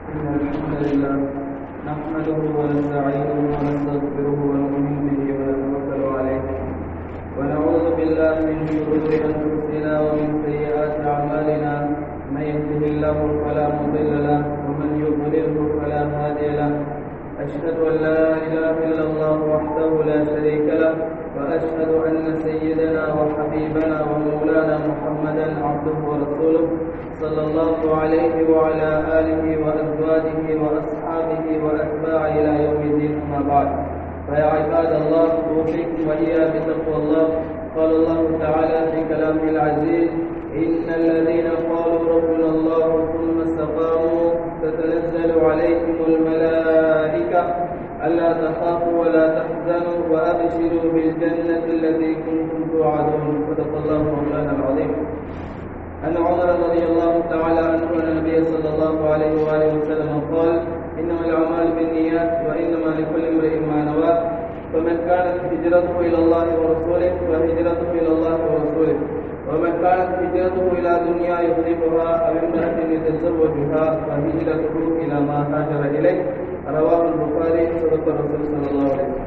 إن الحمد لله نحمده ونستعينه ونستغفره ونؤمن به ونتوكل عليه ونعوذ بالله من شرور أنفسنا ومن سيئات أعمالنا من يهده الله فلا مضل له ومن يضلله فلا هادي له أشهد أن لا إله إلا الله وحده لا شريك له وأشهد أن سيدنا وحبيبنا ومولانا محمدا عبده ورسوله صلى الله عليه وعلى آله وأزواجه وأصحابه وأتباعه إلى يوم الدين أما بعد فيا عباد الله أوصيكم وإياي بتقوى الله قال الله تعالى في كلامه العزيز إن الذين قالوا ربنا الله ثم استقاموا تتنزل عليهم الملائكة ألا تخافوا ولا تحزنوا وأبشروا بالجنة التي كنتم توعدون صدق الله مولانا العظيم أن عمر رضي الله تعالى عنه أن النبي صلى الله عليه وآله وسلم قال إنما الأعمال بالنيات وإنما لكل امرئ ما نوى فمن كانت هجرته إلى الله ورسوله فهجرته إلى الله ورسوله ومن كانت هجرته إلى دنيا يصيبها أو امرأة يتزوجها فهجرته إلى ما هاجر إليه رواه البخاري صدق الرسول صلى الله عليه وسلم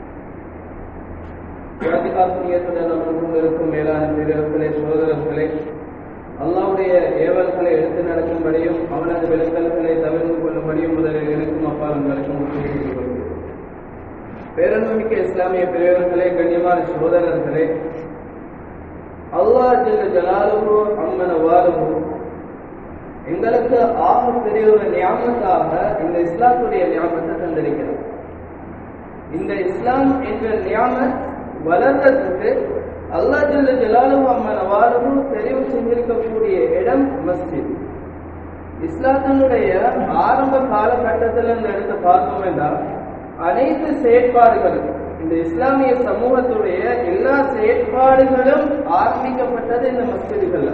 ஆத்மீயத்துடன் நமக்கும் இருக்கும் மேலான வீரர்களே சோதரர்களே அல்லாவுடைய ஏவல்களை எடுத்து நடக்கும்படியும் அவனது விலங்கல்களை தவிர்த்து கொள்ளும்படியும் முதலில் எனக்கும் அப்பா உங்களுக்கும் பேரன்புமிக்க இஸ்லாமிய பெரியவர்களே கண்ணியமான சகோதரர்களே அல்லாஹ் ஜல்ல ஜலாலுஹு அம்மன வாலுஹு எங்களுக்கு ஆக பெரிய ஒரு ஞாபகத்தாக இந்த இஸ்லாத்துடைய ஞாபகத்தை தந்திருக்கிறார் இந்த இஸ்லாம் என்ற ஞாபகம் வளர்றதுக்கு அல்லாஹ் ஜல்ல ஜலாலுஹு அம்மன வாலுஹு தெரிவு செஞ்சிருக்கக்கூடிய இடம் மஸ்ஜித் இஸ்லாத்தினுடைய ஆரம்ப காலகட்டத்தில் இந்த இடத்தை பார்த்தோம் என்றால் அனைத்து செயற்பாடுகளும் இந்த இஸ்லாமிய சமூகத்துடைய எல்லா செயற்பாடுகளும் ஆரம்பிக்கப்பட்டது இந்த மஸ்ஜிதுகள்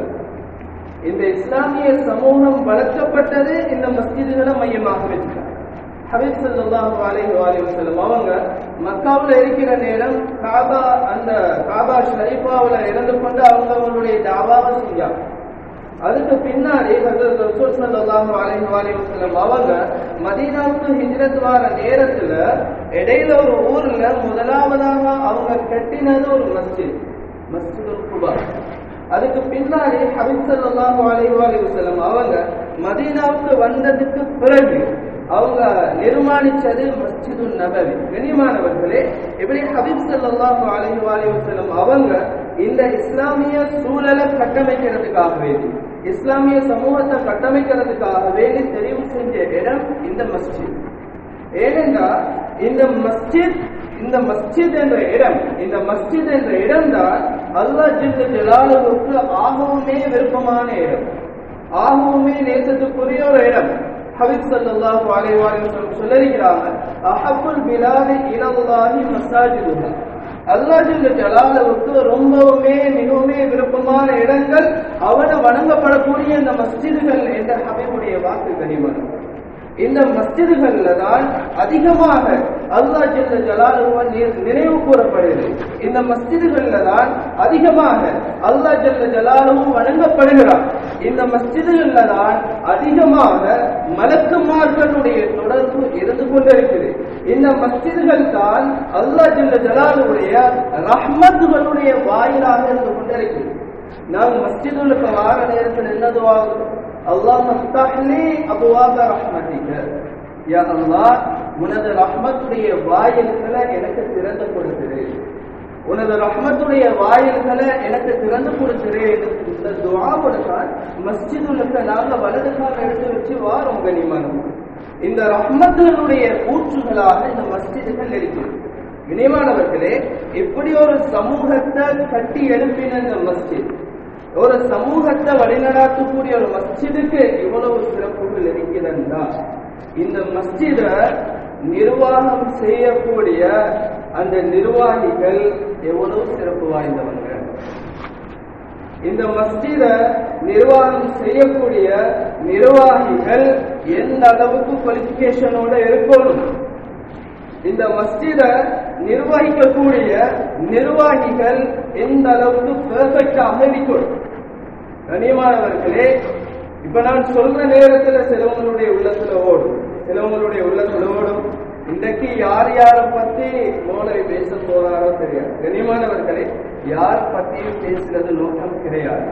இந்த இஸ்லாமிய சமூகம் வளர்க்கப்பட்டது இந்த மஸ்ஜிதுகளை மையமாக வச்சுட்டாங்க ஹபீப் சல்லாஹு அலைஹி அலைஹி வஸல்லம் அவங்க மக்காவுல இருக்கிற நேரம் காபா அந்த காபா ஷரீஃபாவுல இருந்து கொண்டு அவங்க அவங்களுடைய தாவாவை செஞ்சாங்க அதுக்கு பின்னாடி ஹஜரத் ரசூல் ஸல்லல்லாஹு அலைஹி வஸல்லம் அவங்க மதீனாவுக்கு ஹிஜ்ரத் வர நேரத்துல இடையில ஒரு ஊர்ல முதலாவதாக அவங்க கட்டினது ஒரு மஸ்ஜித் மஸ்ஜிதுல் குபா அதுக்கு பின்னாடி ஹபீப் ஸல்லல்லாஹு அலைஹி வஸல்லம் அவங்க மதீனாவுக்கு வந்ததுக்கு பிறகு அவங்க நிர்மாணிச்சது மஸ்ஜிதுல் நபவி கனிமானவர்களே இப்படி ஹபீப் ஸல்லல்லாஹு அலைஹி வஸல்லம் அவங்க இந்த இஸ்லாமிய சூழலை கட்டமைக்கிறதுக்காக வேண்டி இஸ்லாமிய சமூகத்தை கட்டமைக்கிறதுக்காக வேண்டி தெரிவு செஞ்ச இடம் இந்த மஸ்ஜித் ஏனென்றால் இந்த மஸ்ஜித் இந்த மஸ்ஜித் என்ற இடம் இந்த மஸ்ஜித் என்ற இடம் தான் அல்லாஹ் ஜில்ல ஜலாலுவுக்கு ஆகவுமே விருப்பமான இடம் ஆகவுமே நேசத்துக்குரிய ஒரு இடம் ஹபீப் ஸல்லல்லாஹு அலைஹி வஸல்லம் சொல்லிருக்கிறாங்க அஹப்புல் பிலாதி இலல்லாஹி மசாஜிதுஹா அல்லாஹ் ஜல்ல ஜலாலுவுக்கு ரொம்பவுமே மிகவுமே விருப்பமான இடங்கள் அவனை வணங்கப்படக்கூடிய இந்த மஸ்ஜிதுகள் என்ற ஹபீபுடைய வாக்கு கனிமன் இந்த மஸ்ஜிதுகள்ல தான் அதிகமாக அல்லாஹ் ஜல்ல ஜலாலுவ நினைவு கூறப்படுகிறது இந்த மஸ்ஜிதுகள்ல தான் அதிகமாக அல்லாஹ் ஜல்ல ஜலாலுவும் வணங்கப்படுகிறார் இந்த மஸ்ஜிதுகள்ல தான் அதிகமாக மலக்குமார்களுடைய தொடர்பு இருந்து கொண்டிருக்கிறது இந்த மஸ்ஜிதுகள் தான் அல்லாஹ் ஜல்ல ஜலாலுடைய ரஹ்மத்துகளுடைய வாயிலாக இருந்து கொண்டிருக்கிறது நாம் மஸ்ஜிதுகளுக்கு வார நேரத்தில் என்னதுவாகும் அல்லாஹ் மஸ்தஹ்லி அபுவாப ரஹ்மதிக யா அல்லாஹ் உனது ரஹ்மத்துடைய வாயில்களை எனக்கு திறந்து கொடுத்துரு உனது ரஹ்மத்துடைய வாயில்களை எனக்கு திறந்து கொடுத்துரு இந்த துவாவோட தான் மஸ்ஜிதுலுக்கு நாங்க வலது கால எடுத்து வச்சு வாரோம் கனிமனம் இந்த ரஹ்மத்துகளுடைய ஊற்றுகளாக இந்த மஸ்ஜிதுகள் இருக்கிறது இனிமானவர்களே இப்படி ஒரு சமூகத்தை கட்டி எழுப்பின இந்த மஸ்ஜித் ஒரு சமூகத்தை வழிநடாத்தக்கூடிய ஒரு மஸ்ஜிதுக்கு இவ்வளவு சிறப்புகள் இருக்கிறதா இந்த மஸ்ஜித நிர்வாகம் செய்யக்கூடிய அந்த நிர்வாகிகள் எவ்வளவு சிறப்பு வாய்ந்தவங்க இந்த மஸ்ஜித நிர்வாகம் செய்யக்கூடிய நிர்வாகிகள் எந்த அளவுக்கு குவாலிபிகேஷனோட இருக்கணும் இந்த மஸ்ஜித நிர்வகிக்கக்கூடிய நிர்வாகிகள் எந்த அளவுக்கு பெர்ஃபெக்டாக இருக்கணும் கண்ணியமானவர்களே இப்ப நான் சொல்ற நேரத்துல சிலவங்களுடைய உள்ளத்துல ஓடும் உள்ளவங்களுடைய உள்ளத்துல ஓடும் இன்றைக்கு யார் யாரை பத்தி மோளை பேச போறாரோ தெரியாது கனிமானவர்களே யார் பத்தியும் பேசுறது நோக்கம் கிடையாது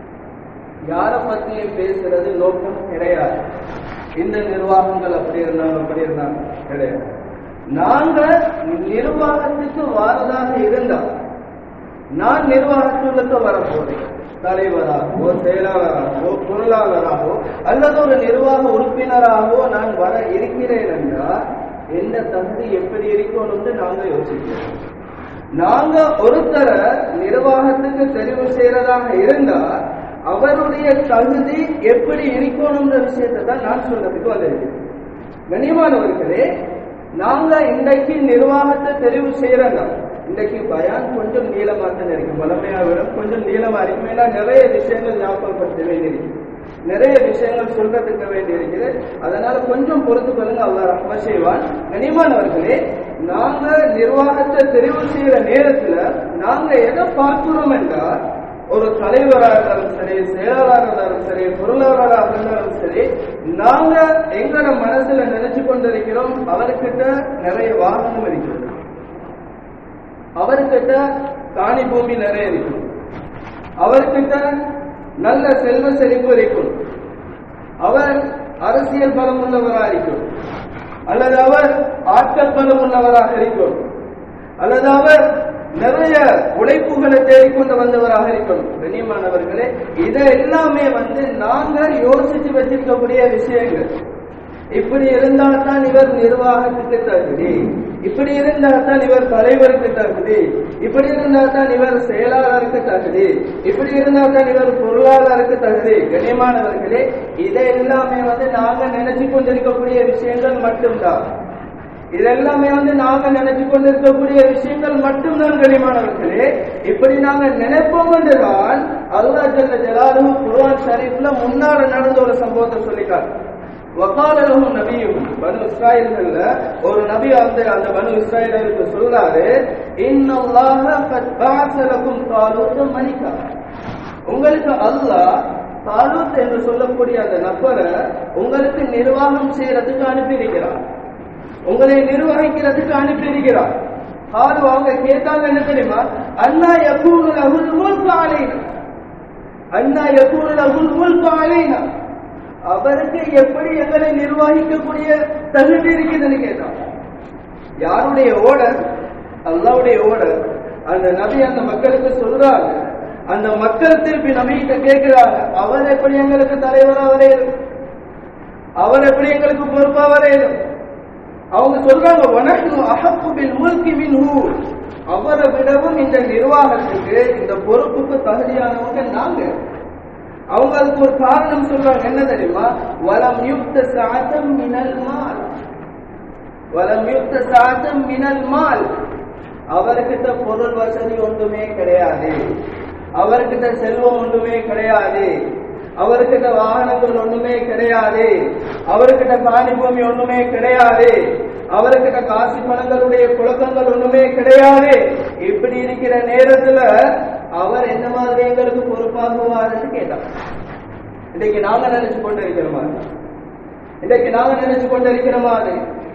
யாரை பத்தியும் பேசுறது நோக்கம் கிடையாது இந்த நிர்வாகங்கள் அப்படி இருந்தாங்க அப்படி இருந்தாங்க கிடையாது நாங்க நிர்வாகத்துக்கு வாரதாக இருந்தா நான் நிர்வாகத்துக்கு வரப்போறேன் தலைவராகவோ செயலாளராகவோ பொருளாளராகவோ அல்லது ஒரு நிர்வாக உறுப்பினராகவோ நான் வர இருக்கிறேன் என்றால் என்ன தகுதி எப்படி இருக்கும்னு நாங்க யோசிக்கிறோம் நாங்க ஒருத்தரை நிர்வாகத்துக்கு தெரிவு செய்யறதாக இருந்தா அவருடைய தகுதி எப்படி இருக்கணும்ன்ற விஷயத்தை தான் நான் சொல்றதுக்கு வந்திருக்கேன் கண்ணியமானவர்களே நாங்க இன்றைக்கு நிர்வாகத்தை தெரிவு செய்யறோங்க இன்றைக்கு பயான் கொஞ்சம் நீளமா தான் இருக்கு வளமையா விட கொஞ்சம் நீளமா இருக்கும் ஏன்னா நிறைய விஷயங்கள் ஞாபகப்படுத்த வேண்டியிருக்கு நிறைய விஷயங்கள் சொல்றதுக்கு வேண்டி இருக்குது அதனால கொஞ்சம் பொறுத்து கொள்ளுங்க அல்லாஹ் ரஹ்ம செய்வான் கனிமானவர்களே நாங்க நிர்வாகத்தை தெரிவு செய்யற நேரத்துல நாங்க எதை பார்க்கிறோம் என்றால் ஒரு தலைவராக இருந்தாலும் சரி செயலாளராக இருந்தாலும் சரி பொருளாளராக இருந்தாலும் சரி நாங்க எங்களோட மனசுல நினைச்சு கொண்டிருக்கிறோம் அவர்கிட்ட நிறைய வாகனம் இருக்கிறது அவர்கிட்ட காணி பூமி நிறைய இருக்கும் அவர்கிட்ட நல்ல செல்வ செழிப்பு இருக்கும் அவர் அரசியல் பலம் உள்ளவராக இருக்கும் அல்லது அவர் ஆட்கள் பலம் உள்ளவராக இருக்கும் அல்லது அவர் நிறைய உழைப்புகளை தேடிக்கொண்டு வந்தவராக இருக்கணும் கண்ணியமானவர்களே இதை எல்லாமே வந்து நாங்க யோசிச்சு வச்சிருக்கக்கூடிய விஷயங்கள் இப்படி இருந்தால் தான் இவர் நிர்வாகத்துக்கு தகுதி இப்படி இருந்தால் தான் இவர் தலைவருக்கு தகுதி இப்படி இருந்தால் தான் இவர் செயலாளருக்கு தகுதி இப்படி இருந்தால் தான் இவர் பொருளாளருக்கு தகுதி கண்ணியமானவர்களே இதை எல்லாமே வந்து நாங்க நினைச்சு கொண்டிருக்கக்கூடிய விஷயங்கள் மட்டும்தான் இதெல்லாமே வந்து நாங்க நினைச்சு கொண்டிருக்கக்கூடிய விஷயங்கள் மட்டும்தான் கனிமானவர்களே இப்படி நாங்க நினைப்போம் என்றுதான் அல்லாஹ் ஜல்ல ஜலாலுஹு குர்ஆன் ஷரீஃப்ல முன்னால நடந்த ஒரு சம்பவத்தை சொல்லிட்டார் வகால லஹும் நபியும் பனு இஸ்ராயல்கள்ல ஒரு நபி அந்த அந்த பனு இஸ்ராயலுக்கு சொல்றாரு இன்னல்லாஹ கத் பஅஸ லகும் தாலூத் மலிகா உங்களுக்கு அல்லாஹ் தாலூத் என்று சொல்லக்கூடிய அந்த நபரை உங்களுக்கு நிர்வாகம் செய்யறதுக்கு அனுப்பியிருக்கிறார் உங்களை நிர்வகிக்கிறதுக்கு அனுப்பியிருக்கிறார் ஆறு அவங்க கேட்டாங்க என்ன தெரியுமா அண்ணா யகூனு லஹுல் முல்கு அலைனா அண்ணா யகூனு லஹுல் முல்கு அலைனா அவருக்கு எப்படி எங்களை நிர்வகிக்கக்கூடிய தகுதி இருக்குதுன்னு கேட்டான் யாருடைய ஓடர் அல்லாவுடைய ஓடர் அந்த நபி அந்த மக்களுக்கு சொல்றாங்க அந்த மக்கள் திருப்பி நபிகிட்ட கேட்கிறாங்க அவர் எப்படி எங்களுக்கு தலைவரா வரையணும் அவர் எப்படி எங்களுக்கு பொறுப்பா வரையணும் அவங்க சொல்றாங்க வனஹ்னு அஹப்பு பில் முல்கி மின்ஹு அவரை விடவும் இந்த நிர்வாகத்துக்கு இந்த பொறுப்புக்கு தகுதியானவங்க நாங்க அவங்க அதுக்கு ஒரு காரணம் சொல்றாங்க என்ன தெரியுமா வலம் யுக்த சாதம் மினல் மால் வலம் யுக்த சாதம் மினல் மால் அவர்கிட்ட பொருள் வசதி ஒன்றுமே கிடையாது அவர்கிட்ட செல்வம் ஒன்றுமே கிடையாது அவர்கிட்ட வாகனங்கள் ஒண்ணுமே கிடையாது அவர்கிட்ட காணி பூமி ஒண்ணுமே கிடையாது அவர்கிட்ட காசி பணங்களுடைய புழக்கங்கள் ஒண்ணுமே கிடையாது இப்படி இருக்கிற நேரத்துல அவர் என்ன மாதிரி எங்களுக்கு பொறுப்பாகுவாருன்னு கேட்டார் இன்னைக்கு நாங்க நினைச்சு கொண்டு இருக்கிற மாதிரி இன்னைக்கு நாங்க நினைச்சு கொண்டு இருக்கிற மாதிரி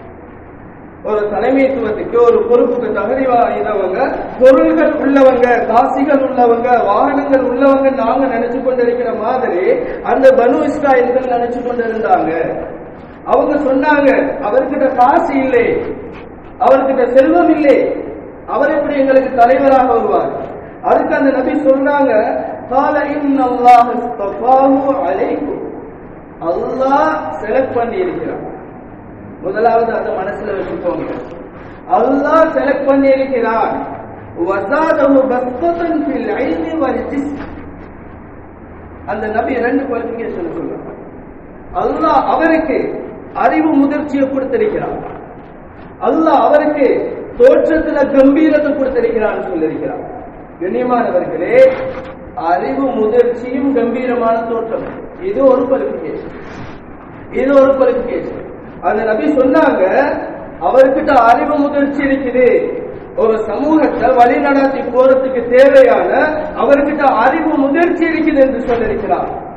ஒரு தலைமைத்துவத்துக்கு ஒரு பொறுப்புக்கு தகுதி வாய்ந்தவங்க பொருள்கள் உள்ளவங்க காசிகள் உள்ளவங்க வாகனங்கள் உள்ளவங்க நாங்க நினைச்சு கொண்டிருக்கிற மாதிரி அந்த பனு இஸ்ராயல்கள் நினைச்சு கொண்டிருந்தாங்க அவங்க சொன்னாங்க அவர்கிட்ட காசு இல்லை அவர்கிட்ட செல்வம் இல்லை அவர் எப்படி எங்களுக்கு தலைவராக வருவார் அதுக்கு அந்த நபி சொல்றாங்க கால இன்னல்லாஹ் இஸ்தஃபாஹு அலைக்கும் அல்லாஹ் செலக்ட் பண்ணி இருக்கிறான் முதலாவது அந்த மனசுல வச்சுக்கோங்க அல்லாஹ் செலக்ட் பண்ணி இருக்கிறான் வஸாதஹு பஸ்தன் ஃபில் இல்மி வல் ஜிஸ்ம் அந்த நபி ரெண்டு குவாலிஃபிகேஷன் சொல்றாங்க அல்லாஹ் அவருக்கு அறிவு முதிர்ச்சியை கொடுத்திருக்கிறான் அல்லாஹ் அவருக்கு தோற்றத்துல கம்பீரத்தை கொடுத்திருக்கிறான்னு சொல்லியிருக்கிறான் கண்ணியமானவர்களே அறிவு முதிர்ச்சியும் கம்பீரமான தோற்றம் இது ஒரு குவாலிஃபிகேஷன் இது ஒரு குவாலிஃபிகேஷன் அந்த நபி சொன்னாங்க அவர்கிட்ட அறிவு முதிர்ச்சி இருக்குது ஒரு சமூகத்தை வழி நடத்தி போறதுக்கு தேவையான அவர்கிட்ட அறிவு முதிர்ச்சி இருக்குது என்று சொல்லியிருக்கிறார்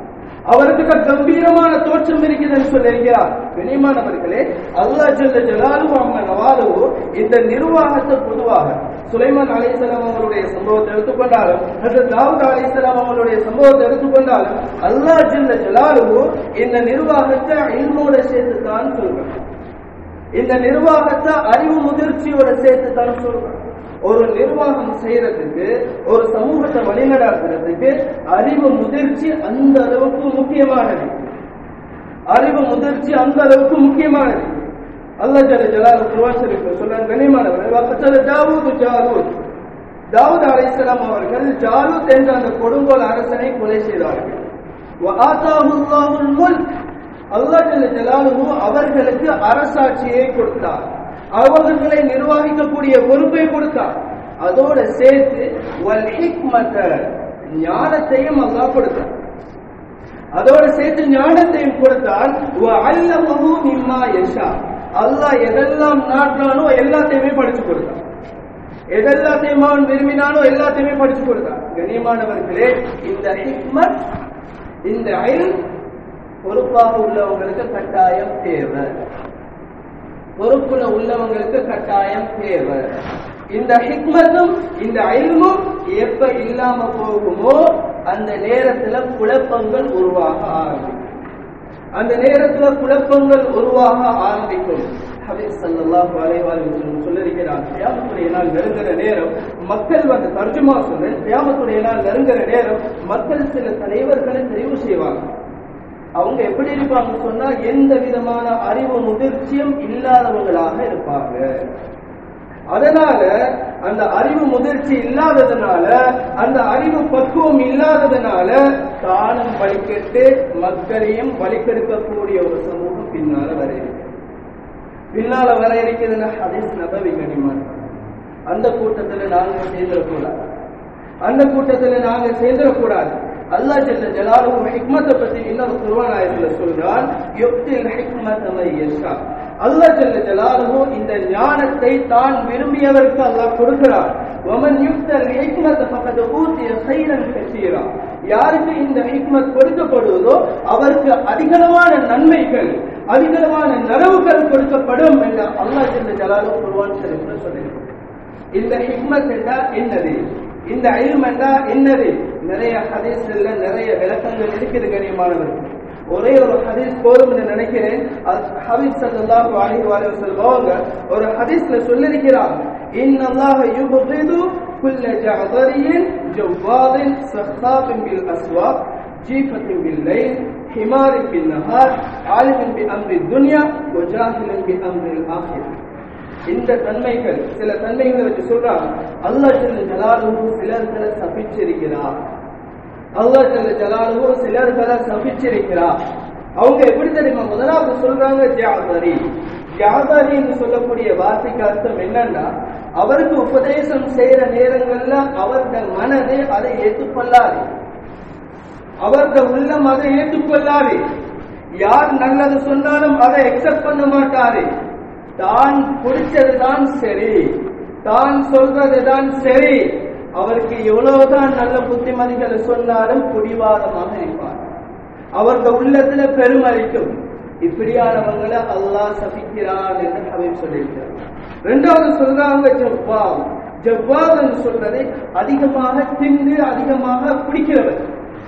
அவருக்கு கம்பீரமான தோற்றம் இருக்குதுன்னு சொல்லியிருக்கிறார் கனிமானவர்களே அல்லாஹ் ஜல்ல ஜலாலு அம்மன் நவாலுவோ இந்த நிர்வாகத்தை பொதுவாக சுலைமான் அலிசலாம் அவங்களுடைய சம்பவத்தை எடுத்துக்கொண்டாலும் அல்லது தாவூத் அலிசலாம் அவங்களுடைய சம்பவத்தை எடுத்துக்கொண்டாலும் அல்லாஹ் ஜல்ல ஜலாலுவோ இந்த நிர்வாகத்தை இல்மோட சேர்த்து தான் சொல்றான் இந்த நிர்வாகத்தை அறிவு முதிர்ச்சியோட சேர்த்து தான் சொல்றான் ஒரு நிர்வாகம் செய்யறதுக்கு ஒரு சமூகத்தை வழிநடாத்துறதுக்கு அறிவு முதிர்ச்சி அந்த அளவுக்கு முக்கியமானது அறிவு முதிர்ச்சி அந்த அளவுக்கு முக்கியமானது அல்லா ஜல ஜலால் குர்ஆன் ஷரீஃப்ல சொல்றாங்க கண்ணியமானவர் வக்கத்தல தாவூது ஜாலூத் தாவூத் அலைஹிஸ்ஸலாம் அவர்கள் ஜாலூத் என்ற அந்த கொடுங்கோல் அரசனை கொலை செய்தார்கள் வஆதாஹு அல்லாஹுல் முல்க் அல்லாஹ் ஜல்ல ஜலாலுஹு அவர்களுக்கு அரசாட்சியை கொடுத்தார் அவர்களை நிர்வகிக்கக்கூடிய பொறுப்பை கொடுத்தார் அதோட சேர்த்து வல் ஹிக்மத ஞானத்தையும் அல்லாஹ் கொடுத்தார் அதோட சேர்த்து ஞானத்தையும் கொடுத்தால் அல்லமஹு மிம்மா யஷா அல்லாஹ் எதெல்லாம் நாட்டானோ எல்லாத்தையுமே படிச்சு கொடுத்தான் எதெல்லாத்தையும் அவன் விரும்பினானோ எல்லாத்தையுமே படிச்சு கொடுத்தான் கண்ணியமானவர்களே இந்த ஹிக்மத் இந்த அயல் பொறுப்பாக உள்ளவங்களுக்கு கட்டாயம் தேவை பொறுப்புல உள்ளவங்களுக்கு கட்டாயம் தேவை இந்த ஹிக்மத்தும் இந்த அயல்மும் எப்ப இல்லாம போகுமோ அந்த நேரத்துல குழப்பங்கள் உருவாக ஆரம்பிக்கும் அந்த நேரத்துல குழப்பங்கள் உருவாக ஆரம்பிக்கும் ஹபீஸ் ஸல்லல்லாஹு அலைஹி வஸல்லம் சொல்லிருக்கிறார் கியாமத்துடைய நாள் நெருங்குற நேரம் மக்கள் வந்து தர்ஜுமா சொல்றேன் கியாமத்துடைய நாள் நெருங்குற நேரம் மக்கள் சில தலைவர்களை தெரிவு செய்வாங்க அவங்க எப்படி இருப்பாங்க சொன்னா எந்த விதமான அறிவு முதிர்ச்சியும் இல்லாதவங்களாக இருப்பாங்க அதனால அந்த அறிவு முதிர்ச்சி இல்லாததுனால அந்த அறிவு பக்குவம் இல்லாததுனால தானும் வழிகெட்டு மக்களையும் வழிகெடுக்கக்கூடிய ஒரு சமூகம் பின்னால வர இருக்கு பின்னால வர இருக்கிறதுனா ஹதீஸ் நபவி கனிமான் அந்த கூட்டத்துல நாங்க சேர்ந்துடக்கூடாது அந்த கூட்டத்துல நாங்க சேர்ந்துடக்கூடாது அல்லாஹ் ஜல்ல ஜலாலுஹு ஹிக்மத்தை பத்தி இன்னொரு குர்ஆன் ஆயத்துல சொல்றான் யுக்தில் ஹிக்மத மை யஷா அல்லாஹ் ஜல்ல ஜலாலுஹு இந்த ஞானத்தை தான் விரும்பியவருக்கு அல்லாஹ் கொடுக்கிறார் வமன் யுக்தல் ஹிக்மத ஃபகத் ஊதிய கைரன் கசீரா யாருக்கு இந்த ஹிக்மத் கொடுக்கப்படுவதோ அவருக்கு அதிகமான நன்மைகள் அதிகமான நனவுகள் கொடுக்கப்படும் என்று அல்லாஹ் ஜல்ல ஜலாலுஹு குர்ஆன் ஷரீஃப்ல சொல்லியிருக்கிறார் இந்த ஹிக்மத் என்றால் என்னது இந்த இல்ம் என்றால் என்னது நிறைய ஹதீஸ்ல நிறைய விளக்கங்கள் இருக்குது கண்ணியமானவர்கள் ஒரே ஒரு ஹதீஸ் போதும் என்று நினைக்கிறேன் ஹபீஸ் ஸல்லல்லாஹு அலைஹி வஸல்லம் அவங்க ஒரு ஹதீஸ்ல சொல்லிருக்கிறார் இன்னல்லாஹ யுபகிது குல்ல ஜஅதரியின் ஜவ்வாதின் சஹாபின் பில் அஸ்வாக் ஜீஃபத்தின் பில் லைல் ஹிமாரின் பின் நஹார் ஆலிமின் பி அம்ரி துன்யா வஜாஹிலின் பி அம்ரி ஆஹிர் இந்த தன்மைகள் சில தன்மைகளை வச்சு சொல்றான் அல்லாஹ் ஜல்ல ஜலாலுஹு சிலர்களை சபிச்சிருக்கிறார் அல்லாஹ் ஜல்ல ஜலாலுஹு சிலர்களை சபிச்சிருக்கிறார் அவங்க எப்படி தெரியுமா முதலாவது சொல்றாங்க ஜாதரி ஜாதரின்னு சொல்லக்கூடிய வார்த்தைக்கு அர்த்தம் என்னன்னா அவருக்கு உபதேசம் செய்யற நேரங்கள்ல அவருடைய மனதை அதை ஏற்றுக்கொள்ளாது அவருடைய உள்ளம் அதை ஏற்றுக்கொள்ளாது யார் நல்லது சொன்னாலும் அதை அக்செப்ட் பண்ண மாட்டாரு தான் பிடிச்சதுதான் சரி தான் சொல்றதுதான் சரி அவருக்கு எவ்வளவுதான் நல்ல புத்திமதிகளை சொன்னாலும் பிடிவாதமாக இருப்பார் அவருக்கு உள்ளத்துல பெருமளிக்கும் இப்படியானவங்களை அல்லாஹ் சபிக்கிறான் என்று ஹபீப் சொல்லியிருக்கிறார் ரெண்டாவது சொல்றாங்க ஜவ்வாப் ஜவ்வாப் சொல்றது அதிகமாக தின்று அதிகமாக பிடிக்கிறவர்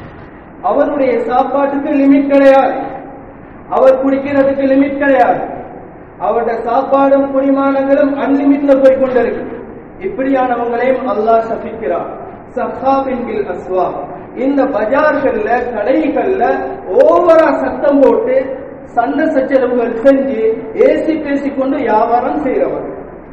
அவருடைய சாப்பாட்டுக்கு லிமிட் கிடையாது அவர் குடிக்கிறதுக்கு லிமிட் கிடையாது அவருடைய சாப்பாடும் குடிமானங்களும் அன்லிமிட்ல போய் கொண்டிருக்கு இப்படியானவங்களையும் அல்லாஹ் சபிக்கிறார் சஹாபின் பில் அஸ்வா இந்த பஜார்கள்ல கடைகள்ல ஓவரா சத்தம் போட்டு சண்டை சச்சரவுகள் செஞ்சு ஏசி பேசிக்கொண்டு வியாபாரம் செய்யறவங்க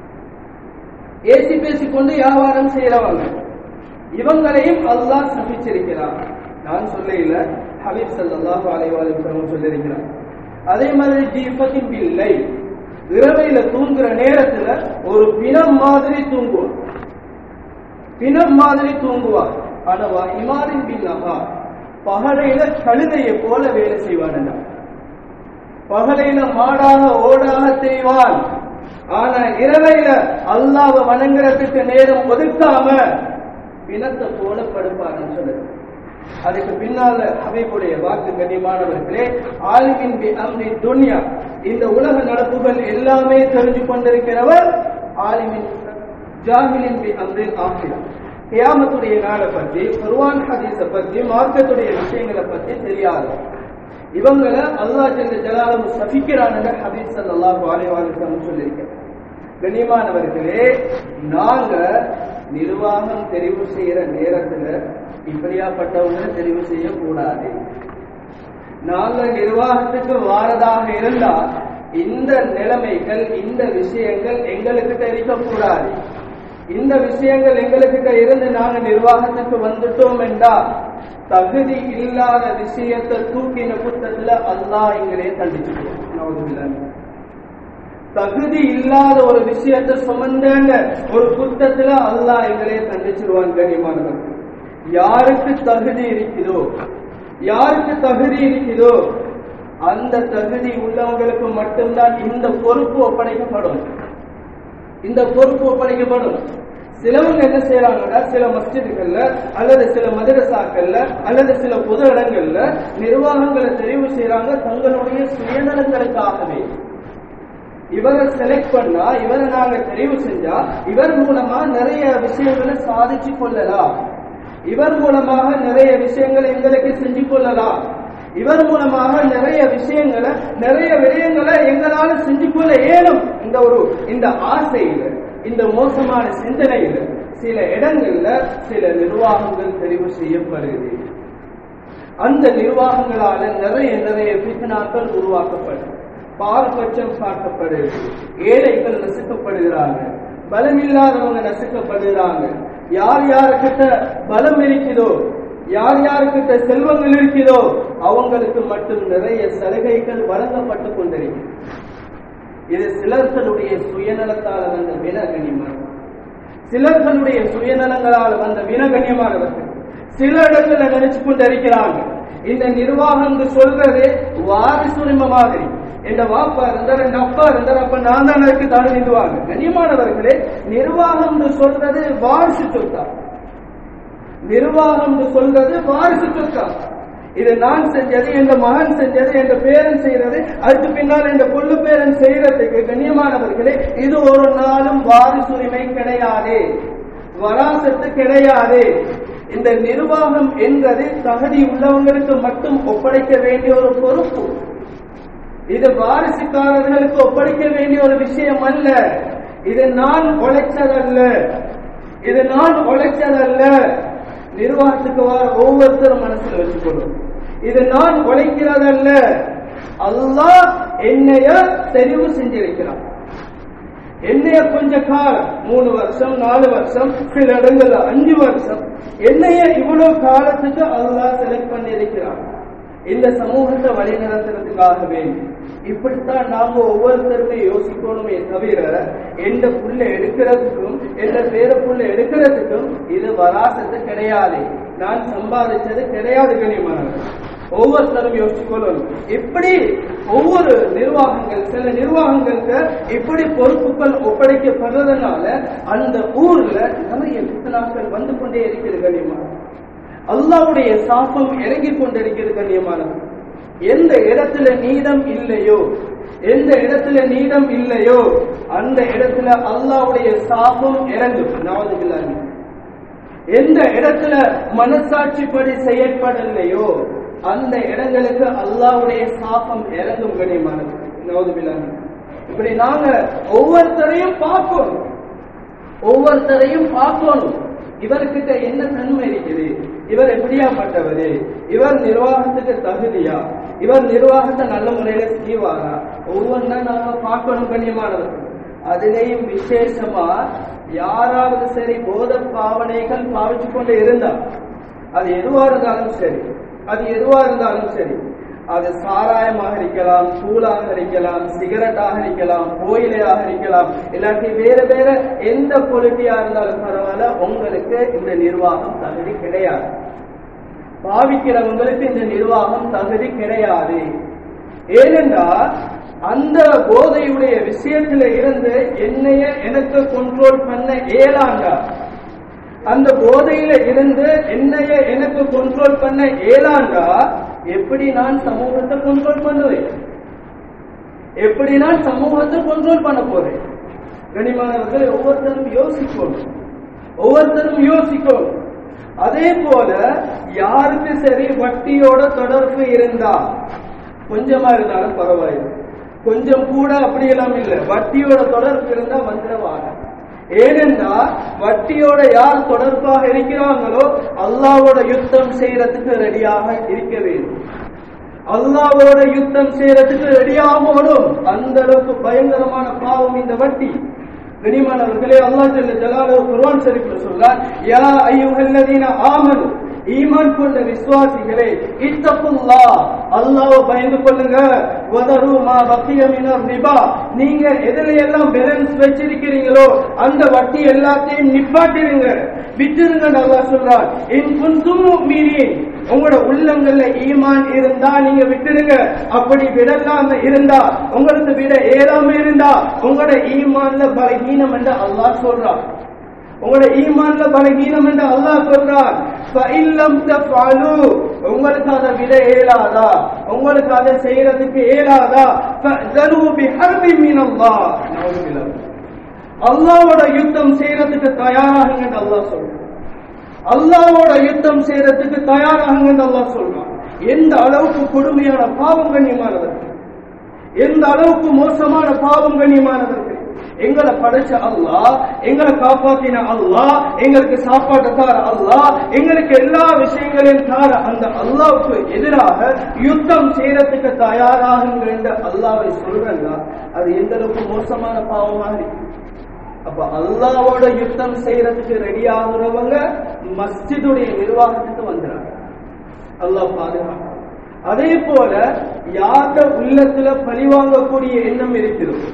ஏசி பேசிக்கொண்டு வியாபாரம் செய்யறவங்க இவங்களையும் அல்லாஹ் சபிச்சிருக்கிறார் நான் சொல்ல ஹபீப் சல்லாஹு அலைவாலும் சொல்லியிருக்கிறார் அதே மாதிரி ஜீபத்தின் பில்லை இரவையில தூங்குற நேரத்துல ஒரு பிணம் மாதிரி தூங்குவான் பிணம் மாதிரி தூங்குவான் ஆனா இமாரின் பின்னகா பகலையில கழுதையை போல வேலை செய்வான் பகலையில மாடாக ஓடாக செய்வான் ஆனா இரவையில அல்லாவை வணங்குறதுக்கு நேரம் ஒதுக்காம பிணத்தை போல படுப்பான்னு சொல்லுது அதுக்கு பின்னால ஹபீபுடைய வாக்கு கண்ணியமானவர்களே ஆலிமின் பி அம்ரி துன்யா இந்த உலக நடப்புகள் எல்லாமே தெரிஞ்சு கொண்டிருக்கிறவர் ஆலிமின் ஜாஹிலின் பி அம்ரில் ஆகிரம் கியாமத்துடைய நாளை பற்றி குர்ஆன் ஹதீஸ பற்றி மார்க்கத்துடைய விஷயங்களை பற்றி தெரியாது இவங்களை அல்லாஹ் ஜல்ல ஜலாலும் சபிக்கிறானுங்க ஹபீஸ் ஸல்லல்லாஹு அலைஹி வஸல்லம் சொல்லியிருக்கிறார் கண்ணியமானவர்களே நாங்க நிர்வாகம் தெரிவு செய்யற நேரத்துல இப்படியாப்பட்டவங்க தெரிவு செய்யக்கூடாது நாங்க நிர்வாகத்துக்கு வாரதாக இருந்தா இந்த நிலைமைகள் இந்த விஷயங்கள் எங்களுக்கு இருக்கக்கூடாது இந்த விஷயங்கள் எங்களுக்கிட்ட இருந்து நாங்க நிர்வாகத்துக்கு வந்துட்டோம் என்றா தகுதி இல்லாத விஷயத்தை தூக்கின புத்தத்துல அல்லாஹ் எங்களே தண்டிச்சுக்கிறோம் தகுதி இல்லாத ஒரு விஷயத்தை சுமந்தேங்க ஒரு குத்தத்துல அல்லாஹ் எங்களே தண்டிச்சிருவான் கண்ணியமானவர்கள் யாருக்கு தகுதி இருக்குதோ யாருக்கு தகுதி இருக்குதோ அந்த தகுதி உள்ளவங்களுக்கு மட்டும்தான் இந்த பொறுப்பு ஒப்படைக்கப்படும் இந்த பொறுப்பு ஒப்படைக்கப்படும் சிலவங்க என்ன செய்யறாங்கன்னா சில மஸ்ஜிதுகள்ல அல்லது சில மதரசாக்கள்ல அல்லது சில பொது இடங்கள்ல நிர்வாகங்களை தெரிவு செய்யறாங்க தங்களுடைய சுயநலங்களுக்காகவே இவரை செலக்ட் பண்ணா இவரை நாங்க தெரிவு செஞ்சா இவர் மூலமா நிறைய விஷயங்களை சாதிச்சு கொள்ளலாம் இவர் மூலமாக நிறைய விஷயங்களை எங்களுக்கு செஞ்சு கொள்ளலாம் இவர் மூலமாக நிறைய விஷயங்களை நிறைய விடயங்களை எங்களால செஞ்சு கொள்ள இயலும் இந்த ஒரு இந்த ஆசையில இந்த மோசமான சிந்தனையில சில இடங்கள்ல சில நிர்வாகங்கள் தெரிவு செய்யப்படுகிறது அந்த நிர்வாகங்களால நிறைய நிறைய பித்தனாக்கள் உருவாக்கப்படும் பாரபட்சம் காட்டப்படுது ஏழைகள் நசுக்கப்படுகிறாங்க பலம் இல்லாதவங்க நசுக்கப்படுகிறாங்க யார் யாருக்கிட்ட பலம் இருக்குதோ யார் யாருக்கிட்ட செல்வங்கள் இருக்குதோ அவங்களுக்கு மட்டும் நிறைய சலுகைகள் வழங்கப்பட்டு கொண்டிருக்கிறது இது சிலர்களுடைய சுயநலத்தால வந்த வினகணியம் சிலர்களுடைய சுயநலங்களால் வந்த வினகணியமானவர்கள் சில இடங்கள்ல நினைச்சு கொண்டு இருக்கிறாங்க இந்த நிர்வாகம் சொல்றது வாரிசுரிமை மாதிரி என் வாப்பா இருந்தார் என் அப்பா இருந்தார் அப்ப நான் தான் அதுக்கு தடை நிறுவாங்க கண்ணியமானவர்களே நிர்வாகம் சொல்றது வாரிசு சொத்தா நிர்வாகம் சொல்றது வாரிசு சொத்தா இது நான் செஞ்சது என் மகன் செஞ்சது என் பேரன் செய்யறது அதுக்கு பின்னால் என் கொள்ளு பேரன் செய்யறதுக்கு கண்ணியமானவர்களே இது ஒரு நாளும் வாரிசுரிமை கிடையாது வராசத்து கிடையாது இந்த நிர்வாகம் என்பது தகுதி உள்ளவங்களுக்கு மட்டும் ஒப்படைக்க வேண்டிய ஒரு பொறுப்பு இது வாரிசுக்காரர்களுக்கு ஒப்படைக்க வேண்டிய ஒரு விஷயம் அல்ல இது நான் உழைச்சதல்ல இது நான் உழைச்சதல்ல நிர்வாகத்துக்கு வர ஒவ்வொருத்தரும் மனசுல வச்சுக்கொள்ளும் இது நான் உழைக்கிறதல்ல அல்லாஹ் என்னைய தெரிவு செஞ்சிருக்கிறான் என்னைய கொஞ்ச காலம் மூணு வருஷம் நாலு வருஷம் சில இடங்கள்ல அஞ்சு வருஷம் என்னைய இவ்வளவு காலத்துக்கு அல்லாஹ் செலக்ட் பண்ணி இருக்கிறான் இந்த சமூகத்தை வழிநடத்துறதுக்காகவே இப்படித்தான் நாம ஒவ்வொருத்தருமே யோசிக்கணுமே தவிர எந்த புள்ள எடுக்கிறதுக்கும் எந்த பேர புள்ள எடுக்கிறதுக்கும் இது வராசத்து கிடையாது நான் சம்பாதிச்சது கிடையாது கனிமானது ஒவ்வொருத்தரும் யோசிக்கொள்ளணும் இப்படி ஒவ்வொரு நிர்வாகங்கள் சில நிர்வாகங்களுக்கு இப்படி பொறுப்புகள் ஒப்படைக்கப்படுறதுனால அந்த ஊர்ல நிறைய பித்தனாக்கள் வந்து கொண்டே இருக்கிறது கனிமானது அல்லாவுடைய சாபம் இறங்கி கொண்டிருக்கிறது கண்ணியமானது எந்த இடத்துல நீதம் இல்லையோ எந்த இடத்துல நீதம் இல்லையோ அந்த இடத்துல அல்லாவுடைய சாபம் இறங்கும் நவதுபில்லாங்க எந்த இடத்துல மனசாட்சிப்படி செயற்படலையோ அந்த இடங்களுக்கு அல்லாவுடைய சாபம் இறங்கும் கண்ணியமானது நவதுபில்லாங்க இப்படி நாங்க ஒவ்வொருத்தரையும் பார்க்கணும் ஒவ்வொருத்தரையும் பார்க்கணும் இவர்கிட்ட என்ன தன்மை இருக்குது இவர் எப்படியாப்பட்டவரு இவர் நிர்வாகத்துக்கு தகுதியா இவர் நிர்வாகத்தை நல்ல முறையில செய்வாரா ஒவ்வொன்றா நாம பார்க்கணும் கண்ணியமானவர்கள் அதிலேயும் விசேஷமா யாராவது சரி போத பாவனைகள் பாவிச்சு கொண்டு இருந்தா அது எதுவா இருந்தாலும் சரி அது எதுவா இருந்தாலும் சரி அது சாராயமாக இருக்கலாம் சூளாக இருக்கலாம் சிகரெட்டாக இருக்கலாம் கோயிலையாக இருக்கலாம் இல்லாட்டி வேற வேற எந்த பொலிட்டியா இருந்தாலும் பரவாயில்ல உங்களுக்கு இந்த நிர்வாகம் தகுதி கிடையாது பாவிக்கிறவங்களுக்கு இந்த நிர்வாகம் தகுதி கிடையாது ஏனென்றால் அந்த போதையுடைய விஷயத்துல இருந்து என்னைய எனக்கு கண்ட்ரோல் பண்ண இயலாண்டா அந்த போதையில இருந்து என்னைய எனக்கு கண்ட்ரோல் பண்ண இயலாண்டா எப்படி நான் சமூகத்தை கண்ட்ரோல் பண்ணுவேன் எப்படி நான் சமூகத்தை கண்ட்ரோல் பண்ண போறேன் கனிமானவர்களை ஒவ்வொருத்தரும் யோசிக்கணும் ஒவ்வொருத்தரும் யோசிக்கணும் அதே போல யாருக்கு சரி வட்டியோட தொடர்பு இருந்தா கொஞ்சமா இருந்தாலும் பரவாயில்லை கொஞ்சம் கூட அப்படி எல்லாம் இல்லை வட்டியோட தொடர்பு இருந்தா வந்துடுவாங்க ஏனென்றா வட்டியோட யார் தொடர்பாக இருக்கிறாங்களோ அல்லாவோட யுத்தம் செய்யறதுக்கு ரெடியாக இருக்க வேண்டும் அல்லாவோட யுத்தம் செய்யறதுக்கு ரெடியாகணும் அந்த அளவுக்கு பயங்கரமான பாவம் இந்த வட்டி கனிமானவர்களே அல்லாஹ் ஜல்ல ஜலாலுஹு குர்ஆன் ஷரீஃப்ல சொல்றார் யா அய்யுஹல்லதீன ஆமனு ஈமான் கொண்ட விசுவாசிகளே இத்தகுல்லா அல்லாஹ்வை பயந்து கொள்ளுங்க வதரு மா பக்கிய மினர் ரிபா நீங்க எதுல எல்லாம் பேலன்ஸ் வச்சிருக்கிறீங்களோ அந்த வட்டி எல்லாத்தையும் நிப்பாட்டிருங்க விட்டுருங்க அல்லாஹ் சொல்றார் இன் குன்தும் முஃமினீன் உங்களோட உள்ளங்கள்ல ஈமான் இருந்தா நீங்க விட்டுருங்க அப்படி விடலாம இருந்தா உங்களுக்கு விட ஏறாம இருந்தா உங்களோட ஈமான்ல பலகீனம் என்று அல்லாஹ் சொல்றான் உங்களோட ஈமான்ல பலகீனம் என்று அல்லாஹ் சொல்றான் ஃபஇல்லம் தஃஅலு உங்களுக்கு அதை விட இயலாதா உங்களுக்கு அதை செய்யறதுக்கு இயலாதா ஃபஅதரு பிஹர்பி மினல்லாஹ் நவுதுபில்லாஹ் அல்லாஹ்வோட யுத்தம் செய்யறதுக்கு தயாராகுங்க என்று அல்லாஹ் சொல்றான் அல்லாஹ்வோட யுத்தம் செய்யறதுக்கு தயாராகுங்க என்று அல்லாஹ் சொல்றான் எந்த அளவுக்கு கொடுமையான பாவம் கண்ணியமானவர்கள் எந்த அளவுக்கு மோசமான பாவம் கண்ணியமானவர்கள் எங்களை படைச்ச அல்லாஹ் எங்களை காப்பாத்தின அல்லாஹ் எங்களுக்கு சாப்பாட்டு தார அல்லாஹ் எங்களுக்கு எல்லா விஷயங்களையும் தார அந்த அல்லாவுக்கு எதிராக யுத்தம் செய்யறதுக்கு தயாராகுங்க என்று அல்லாவை சொல்றாங்க அது எந்த அளவுக்கு மோசமான பாவமாக இருக்கு அப்ப அல்லாவோட யுத்தம் செய்யறதுக்கு ரெடி ஆகுறவங்க மஸ்ஜிதுடைய நிர்வாகத்துக்கு வந்துறாங்க அல்லாஹ் பாதுகாப்பு அதே போல யார்ட உள்ளத்துல பழிவாங்கக்கூடிய எண்ணம் இருக்கிறதோ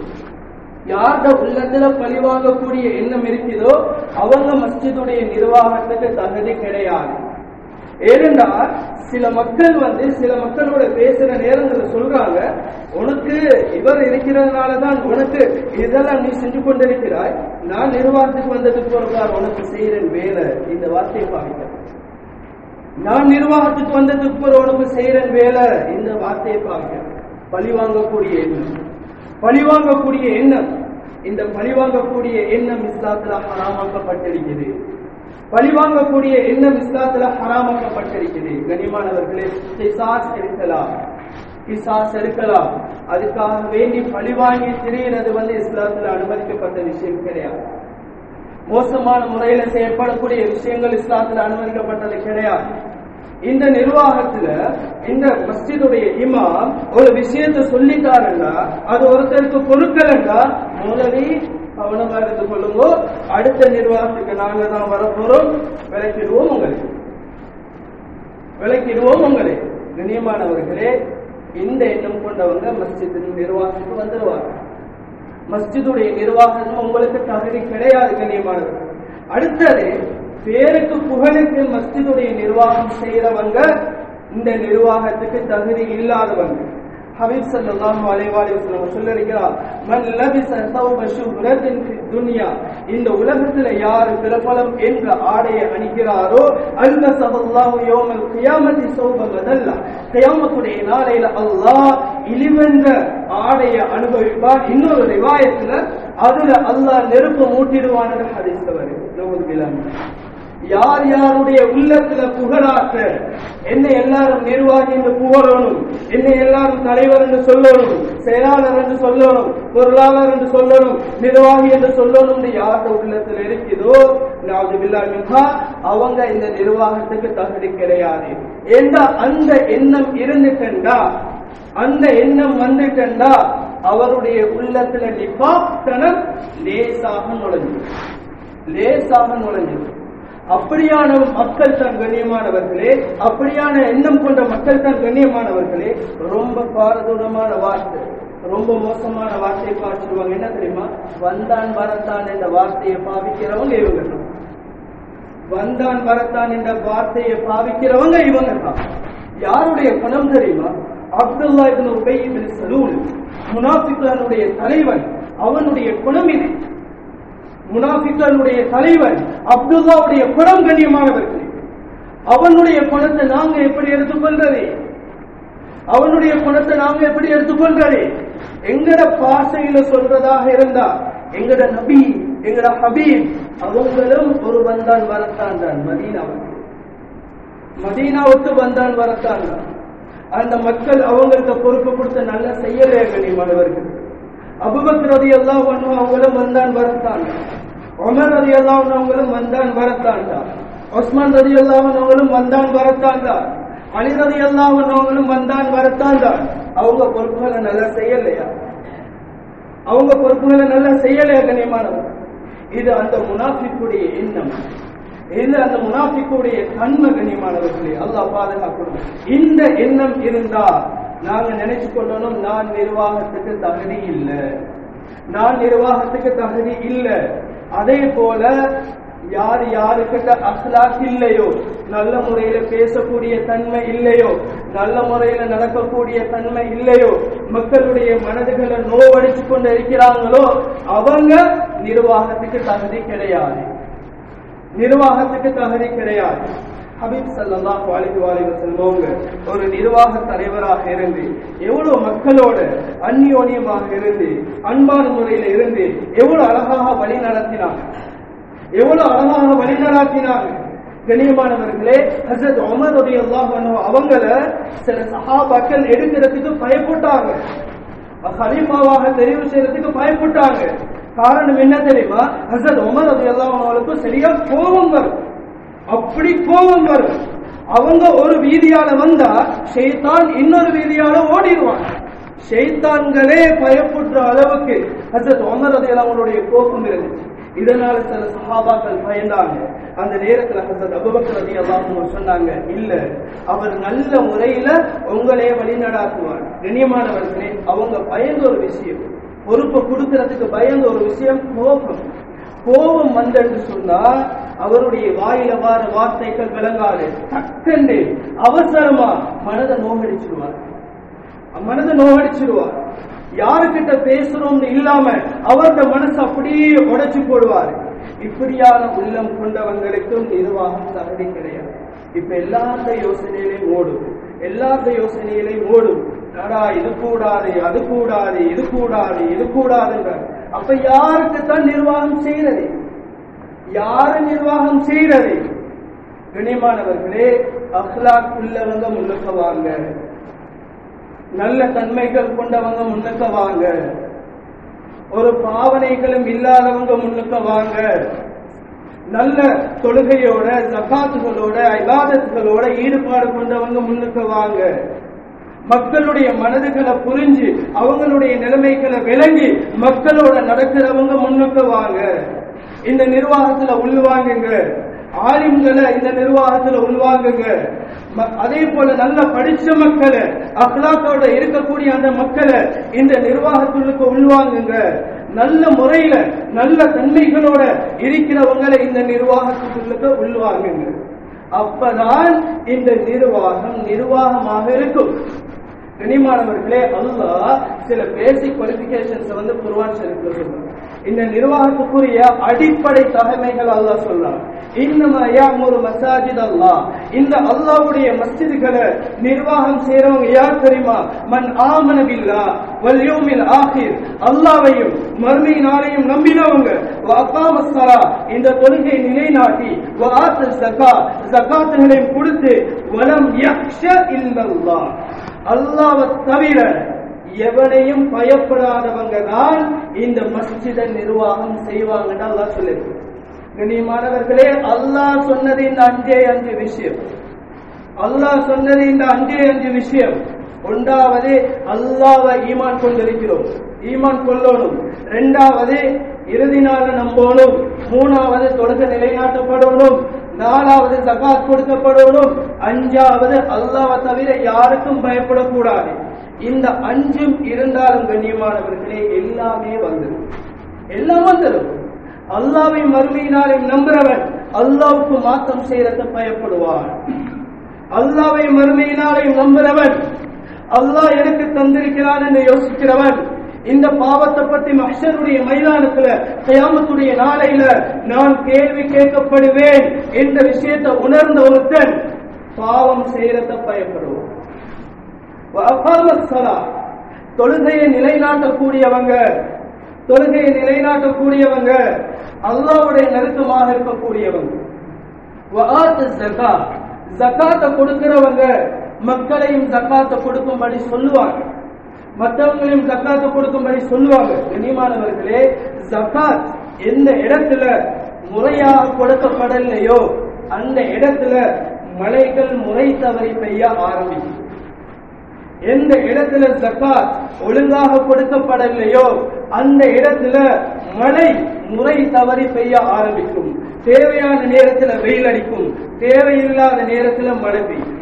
யார்ட உள்ளத்துல பழிவாங்கக்கூடிய எண்ணம் இருக்குதோ அவங்க மஸ்ஜிதுடைய நிர்வாகத்துக்கு தகுதி கிடையாது ஏனென்றால் சில மக்கள் வந்து சில மக்களோட பேசுற நேரங்கள்ல சொல்றாங்க உனக்கு இவர் இருக்கிறதுனால தான் உனக்கு இதெல்லாம் நீ செஞ்சு கொண்டிருக்கிறாய் நான் நிர்வாகத்துக்கு வந்ததுக்கு பிறகு உனக்கு செய்யறேன் வேலை இந்த வார்த்தையை பாவிக்க நான் நிர்வாகத்துக்கு வந்ததுக்கு பிறகு உனக்கு செய்யறேன் வேலை இந்த வார்த்தையை பாவிக்க பழி வாங்கக்கூடிய எண்ணம் பழி வாங்கக்கூடிய எண்ணம் இந்த பழி வாங்கக்கூடிய எண்ணம் இஸ்லாத்துல ஹராமாக்கப்பட்டிருக்கிறது பழிவாங்கக்கூடிய எண்ணம் இஸ்லாத்துல ஹராமாக்கப்பட்டிருக்கிறது கனிமானவர்களே கிசாஸ் இருக்கலாம் கிசாஸ் இருக்கலாம் அதுக்காக வேண்டி பழிவாங்கி திரியிறது வந்து இஸ்லாத்துல அனுமதிக்கப்பட்ட விஷயம் கிடையாது மோசமான முறையில செய்யப்படக்கூடிய விஷயங்கள் இஸ்லாத்துல அனுமதிக்கப்பட்டது கிடையாது இந்த நிர்வாகத்துல இந்த மஸ்ஜிதுடைய இமாம் ஒரு விஷயத்தை சொல்லிட்டாருன்னா அது ஒருத்தருக்கு பொருட்கள்ண்டா முதலி கவனமா இருந்து கொள்ளுங்க அடுத்த நிர்வாகத்துக்கு நாங்க தான் வரப்போறோம் விளக்கிடுவோம் உங்களுக்கு விளக்கிடுவோம் உங்களை கண்ணியமானவர்களே இந்த எண்ணம் கொண்டவங்க மஸ்ஜிதின் நிர்வாகத்துக்கு வந்துடுவாங்க மஸ்ஜிதுடைய நிர்வாகம் உங்களுக்கு தகுதி கிடையாது கண்ணியமானவர்கள் அடுத்தது பேருக்கு புகழுக்கு மஸ்ஜிதுடைய நிர்வாகம் செய்யறவங்க இந்த நிர்வாகத்துக்கு தகுதி இல்லாதவங்க ஹபீப் ஸல்லல்லாஹு அலைஹி வஸல்லம் சொல்லிருக்கிறார் மன் லபிஸ தௌப ஷுஹ்ரத்தின் ஃபி துன்யா இந்த உலகத்துல யார் பிரபலம் என்ற ஆடையை அணிகிறாரோ அல்பஸல்லாஹு யௌமல் கியாமத்தி சௌப மதல்லா கியாமத்துடைய நாளையில அல்லாஹ் இழிவென்ற ஆடையை அனுபவிப்பார் இன்னொரு ரிவாயத்துல அதுல அல்லாஹ் நெருப்பு மூட்டிடுவான் என்று ஹதீஸ்ல வருது நவுது பில்லாஹ் யார் யாருடைய உள்ளத்துல புகழாற்ற என்னை எல்லாரும் நிர்வாகி என்று புகழணும் என்னை எல்லாரும் தலைவர் என்று சொல்லணும் செயலாளர் என்று சொல்லணும் பொருளாளர் என்று சொல்லணும் நிர்வாகி என்று சொல்லணும் யார்ட உள்ளத்துல இருக்குதோ நாவது பில்லா அவங்க இந்த நிர்வாகத்துக்கு தகுதி கிடையாது எந்த அந்த எண்ணம் இருந்துட்டா அந்த எண்ணம் வந்துட்டா அவருடைய உள்ளத்துல நிபாப்தனம் லேசாக நுழைஞ்சு லேசாக நுழைஞ்சது அப்படியான மக்கள் தான் கண்ணியமானவர்களே அப்படியான எண்ணம் கொண்ட மக்கள் தான் கண்ணியமானவர்களே ரொம்ப பாரதூரமான வார்த்தை ரொம்ப மோசமான வார்த்தையை பாய்ச்சிடுவாங்க என்ன தெரியுமா வந்தான் வரத்தான் என்ற வார்த்தையை பாவிக்கிறவங்க இவங்க தான் வந்தான் வரத்தான் என்ற வார்த்தையை பாவிக்கிறவங்க இவங்க தான் யாருடைய குணம் தெரியுமா அப்துல்லா இப்னு உபை இப்னு சலூல் முனாஃபிக்களுடைய தலைவன் அவனுடைய குணம் இது முனாஃபிக்களுடைய தலைவன் அப்துல்லாவுடைய குணம் கண்ணியமானவர்கள் அவனுடைய குணத்தை நாங்க எப்படி எடுத்துக்கொள்றது அவனுடைய குணத்தை நாங்க எப்படி எடுத்துக்கொள்றது எங்கட பாசையில சொல்றதாக இருந்தா எங்கட நபி எங்கட ஹபீப் அவங்களும் ஒரு வந்தான் வரத்தான் தான் மதீனாவுக்கு மதீனாவுக்கு வந்தான் வரத்தான் தான் அந்த மக்கள் அவங்களுக்கு பொறுப்பு கொடுத்த நல்ல செய்யலே கண்ணியமானவர்கள் அபுபக்கர் ரதி எல்லாம் அவங்களும் வந்தான் வரத்தான் உமர் ரதி எல்லாம் அவங்களும் வந்தான் வரத்தான் உஸ்மான் ரதி எல்லாம் அவங்களும் வந்தான் வரத்தான் அலி ரதி எல்லாம் அவங்களும் வந்தான் வரத்தான் அவங்க பொறுப்புகளை நல்லா செய்யலையா அவங்க பொறுப்புகளை நல்லா செய்யலையா கண்ணியமானவர் இது அந்த முனாஃபிக்குடைய எண்ணம் இது அந்த முனாஃபிக்குடைய தன்மை கண்ணியமானவர்களே அல்லாஹ் பாதுகாக்கணும் இந்த எண்ணம் இருந்தா நாங்க நினைச்சு கொள்ளணும் நான் நிர்வாகத்துக்கு தகுதி இல்லை நான் நிர்வாகத்துக்கு தகுதி இல்லை அதே போல யார் யாருக்கிட்ட அஹ்லாக் இல்லையோ நல்ல முறையில பேசக்கூடிய தன்மை இல்லையோ நல்ல முறையில நடக்கக்கூடிய தன்மை இல்லையோ மக்களுடைய மனதுகளை நோவடிச்சு கொண்டு இருக்கிறாங்களோ அவங்க நிர்வாகத்துக்கு தகுதி கிடையாது நிர்வாகத்துக்கு தகுதி கிடையாது ஹபீப் சல்லாஹ் அலைஹி வஸல்லம் செல்வங்க ஒரு நிர்வாக தலைவராக இருந்து எவ்வளவு மக்களோட அந்யோன்யமாக இருந்து அன்பான முறையில இருந்து எவ்வளவு அழகாக வழி நடத்தினாங்க எவ்வளவு அழகாக வழி நடத்தினாங்க கண்ணியமானவர்களே ஹசரத் உமர் ரலியல்லாஹு அன்ஹு அவங்கள சில சஹாபாக்கள் எடுக்கிறதுக்கு பயப்பட்டாங்க ஹலீஃபாவாக தெரிவு செய்யறதுக்கு பயப்பட்டாங்க காரணம் என்ன தெரியுமா ஹசரத் உமர் ரலியல்லாஹு அன்ஹு அவங்களுக்கு சரியா கோபம் வரும் அப்படி கோபம் வரும் அவங்க ஒரு வீதியால வந்தா ஷைத்தான் இன்னொரு வீதியால ஓடிடுவாங்க ஷைத்தான்களே பயப்படுற அளவுக்கு ஹசரத் உமர் ரலியல்லாஹு அவங்களுடைய கோபம் இருந்துச்சு இதனால சில சஹாபாக்கள் பயந்தாங்க அந்த நேரத்துல ஹசரத் அபூபக்கர் ரலியல்லாஹு சொன்னாங்க இல்ல அவர் நல்ல முறையில உங்களே வழிநடாத்துவார் கண்ணியமானவர்களே அவங்க பயந்த ஒரு விஷயம் பொறுப்பை கொடுக்கறதுக்கு பயந்த ஒரு விஷயம் கோபம் கோபம் வந்தென்று சொன்னா அவருடைய வாயில வார வார்த்தைகள் விளங்காது டக்குன்னு அவசரமா மனதை நோகடிச்சிடுவார் மனதை நோகடிச்சிடுவார் யாருக்கிட்ட பேசுறோம்னு இல்லாம அவருடைய மனசு அப்படியே உடைச்சு போடுவார் இப்படியான உள்ளம் கொண்டவங்களுக்கும் நிர்வாகம் தகுதி கிடையாது இப்ப எல்லாத்த யோசனையிலையும் ஓடும் எல்லாத்த யோசனையிலையும் ஓடும் நடா இது கூடாது அது கூடாது இது கூடாது இது கூடாதுன்ற அப்ப யாருக்கு தான் நிர்வாகம் செய்யறது யாரு நிர்வாகம் செய்யறது கண்ணியமானவர்களே அஹ்லாக் உள்ளவங்க முன்னுக்க வாங்க நல்ல தன்மைகள் கொண்டவங்க முன்னுக்க வாங்க ஒரு பாவனைகளும் இல்லாதவங்க முன்னுக்க வாங்க நல்ல தொழுகையோட ஜகாத்துகளோட இபாதத்துகளோட ஈடுபாடு கொண்டவங்க முன்னுக்க வாங்க மக்களுடைய மனதுகளை புரிஞ்சு அவங்களுடைய நிலைமைகளை விளங்கி மக்களோட நடக்கிறவங்க முன்னுக்கு வாங்க இந்த நிர்வாகத்துல உள்வாங்குங்க ஆலிம்களை இந்த நிர்வாகத்துல உள்வாங்குங்க ம- அதே போல நல்ல படிச்ச மக்களை அஹ்லாக்கோட இருக்கக்கூடிய அந்த மக்களை இந்த நிர்வாகத்துக்கு உள்வாங்குங்க நல்ல முறையில நல்ல தன்மைகளோட இருக்கிறவங்களை இந்த நிர்வாகத்துக்குள்ள உள்வாங்குங்க அப்பதான் இந்த நிர்வாகம் நிர்வாகமாக இருக்கும் கனிமானவர்களே அல்லாஹ் சில பேசிக் குவாலிபிகேஷன்ஸ் வந்து குர்ஆன் ஷரீஃப்ல சொல்றான் இந்த நிர்வாகத்துக்குரிய அடிப்படை தகமைகள் அல்லாஹ் சொல்றான் இன்னமா யாமுரு மசாஜித் அல்லாஹ் இந்த அல்லாஹ்வுடைய மஸ்ஜிதுகளை நிர்வாகம் செய்றவங்க யார் தெரியுமா மன் ஆமன பில்லா வல் யௌமில் ஆகிர் அல்லாஹ்வையும் மறுமை நாளையும் நம்பினவங்க வ அகாம ஸலா இந்த தொழுகை நிலைநாட்டி வ ஆத்த ஸகா ஸகாத்துகளையும் கொடுத்து வலம் யக்ஷ இல்லல்லாஹ் அல்லாஹ்வை தவிர எவனையும் பயப்படாதவங்க தான் இந்த மஸ்ஜிதை நிர்வாகம் செய்வாங்கன்னு அல்லாஹ் சொல்லுது கண்ணியமானவர்களே அல்லாஹ் சொன்னது இந்த அஞ்சே அஞ்சு விஷயம் அல்லாஹ் சொன்னது இந்த அஞ்சே அஞ்சு விஷயம் ஒன்றாவது அல்லாஹ்வை ஈமான் கொண்டிருக்கிறோம் ஈமான் கொள்ளணும் இரண்டாவது இறுதி நாள நம்பணும் மூணாவது தொழுகை நிலைநாட்டப்படணும் நாலாவது ஜகாத் கொடுக்கப்படணும் அஞ்சாவது அல்லாஹ்வை தவிர யாருக்கும் பயப்படக்கூடாது இந்த அஞ்சும் இருந்தாலும் கண்ணியமானவர்களே எல்லாமே வந்துடும் எல்லாம் வந்துடும் அல்லாவை மறுமையினாலே நம்புறவன் அல்லாவுக்கு மாத்தம் செய்யறத பயப்படுவான் அல்லாவை மறுமையினாலே நம்புறவன் அல்லாஹ் எனக்கு தந்திருக்கிறான் என்று யோசிக்கிறவன் இந்த பாவத்தை பத்தி மஹ்ஷருடைய மைதானத்துல கயாமத்துடைய நாளையில நான் கேள்வி கேட்கப்படுவேன் என்ற விஷயத்தை உணர்ந்த ஒருத்தன் பாவம் செய்யறத பயப்படுவோம் தொழுகையை நிலைநாட்டக்கூடியவங்க தொழுகையை நிலைநாட்டக்கூடியவங்க அல்லாவுடைய நெருக்கமாக இருக்கக்கூடியவங்க ஜக்காத்த கொடுக்கிறவங்க மக்களையும் ஜக்காத்த கொடுக்கும்படி சொல்லுவாங்க மற்றவங்களையும் ஜக்காத்த கொடுக்கும்படி சொல்லுவாங்க கண்ணியமானவர்களே ஜக்காத் எந்த இடத்துல முறையாக கொடுக்கப்படலையோ அந்த இடத்துல மழைகள் முறை தவறி பெய்ய ஆரம்பிக்கும் எந்த இடத்துல ஜக்காத் ஒழுங்காக கொடுக்கப்படலையோ அந்த இடத்துல மழை முறை தவறி பெய்ய ஆரம்பிக்கும் தேவையான நேரத்துல வெயில் அடிக்கும் தேவையில்லாத நேரத்துல மழை பெய்யும்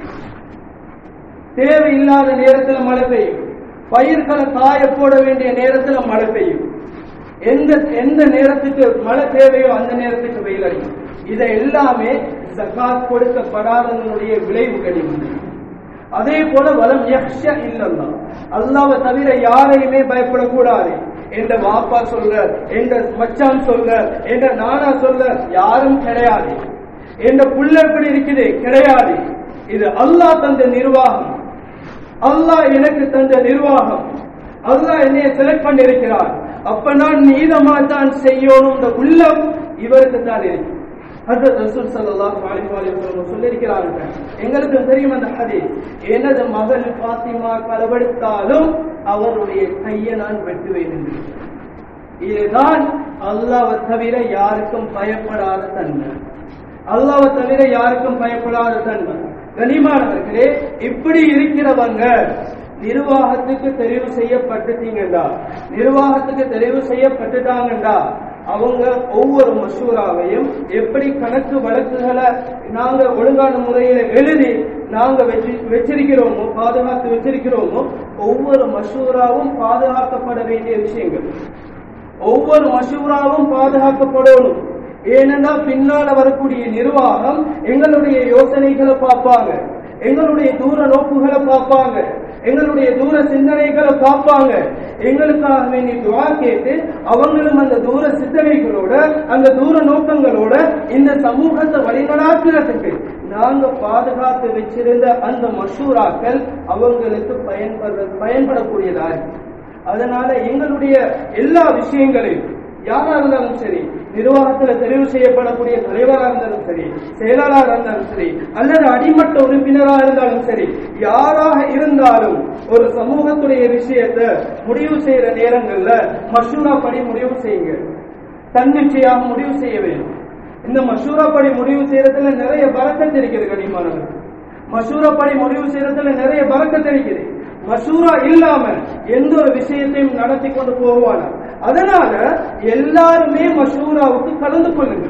தேவையில்லாத நேரத்துல மழை பெய்யும் பயிர்களை காய போட வேண்டிய நேரத்துல மழை பெய்யும் எந்த எந்த நேரத்துக்கு மழை தேவையோ அந்த நேரத்துக்கு வெயில் அடிக்கும் இதை எல்லாமே ஜகாத் கொடுக்கப்படாததனுடைய விளைவு கடிமம் அதே போல வலம் யக்ஷ இல்லல்லா அல்லாவை தவிர யாரையுமே பயப்படக்கூடாது என்ற வாப்பா சொல்ற என்ற மச்சான் சொல்ற என்ற நானா சொல்ற யாரும் கிடையாது என்ற புள்ள எப்படி இருக்குது கிடையாது இது அல்லாஹ் தந்த நிர்வாகம் அல்லாஹ் எனக்கு தந்த நிர்வாகம் அல்லாஹ் என்னைய செலக்ட் பண்ணிருக்கிறார் அப்ப நான் நீதமா தான் செய்யணும் இந்த உள்ளம் இவருக்கு தான் இருக்கு ஹஜரத் ரசூல் ஸல்லல்லாஹு அலைஹி வஸல்லம் சொல்லியிருக்கிறார்கள் எங்களுக்கு தெரியும் அந்த ஹதீஸ் எனது மகள் ஃபாத்திமா களவெடுத்தாலும் அவருடைய கையை நான் வெட்டுவேன் என்று இதுதான் அல்லாஹ்வை தவிர யாருக்கும் பயப்படாத தன்மை அல்லாஹ்வை தவிர யாருக்கும் பயப்படாத தன்மை கனிமானவர்களே இப்படி இருக்கிறவங்க நிர்வாகத்துக்கு தெரிவு செய்யப்பட்டுட்டீங்கடா நிர்வாகத்துக்கு தெரிவு செய்யப்பட்டுட்டாங்கடா அவங்க ஒவ்வொரு மசூராவையும் எப்படி கணக்கு வழக்குகளை நாங்க ஒழுங்கான முறையில எழுதி நாங்க வச்சு வச்சிருக்கிறோமோ பாதுகாத்து வச்சிருக்கிறோமோ ஒவ்வொரு மசூராவும் பாதுகாக்கப்பட வேண்டிய விஷயங்கள் ஒவ்வொரு மசூராவும் பாதுகாக்கப்படணும் ஏனென்றா பின்னால வரக்கூடிய நிர்வாகம் எங்களுடைய யோசனைகளை பார்ப்பாங்க எங்களுடைய தூர நோக்குகளை பார்ப்பாங்க எங்களுடைய தூர சிந்தனைகளை பார்ப்பாங்க எங்களுக்காக வேண்டி துவா கேட்டு அவங்களும் அந்த தூர சிந்தனைகளோட அந்த தூர நோக்கங்களோட இந்த சமூகத்தை வழிநடாத்துறதுக்கு நாங்க பாதுகாத்து வச்சிருந்த அந்த மஷூராக்கள் அவங்களுக்கு பயன்படுற பயன்படக்கூடியதா இருக்கு அதனால எங்களுடைய எல்லா விஷயங்களையும் யாரா இருந்தாலும் சரி நிர்வாகத்துல தெரிவு செய்யப்படக்கூடிய தலைவராக இருந்தாலும் சரி செயலாளராக இருந்தாலும் சரி அல்லது அடிமட்ட உறுப்பினராக இருந்தாலும் சரி யாராக இருந்தாலும் ஒரு சமூகத்துடைய விஷயத்தை முடிவு செய்யற நேரங்கள்ல மஷூரா படி முடிவு செய்யுங்க தன்னிச்சையாக முடிவு செய்ய வேண்டும் இந்த மஷூரா படி முடிவு செய்யறதுல நிறைய பறக்கத்து இருக்குது கனிமானவர்கள் மஷூரா படி முடிவு செய்யறதுல நிறைய பறக்கத்து இருக்குது மசூரா இல்லாம எந்த ஒரு விஷயத்தையும் நடத்தி கொண்டு போவான அதனால எல்லாருமே மசூராவுக்கு கலந்து கொள்ளுங்க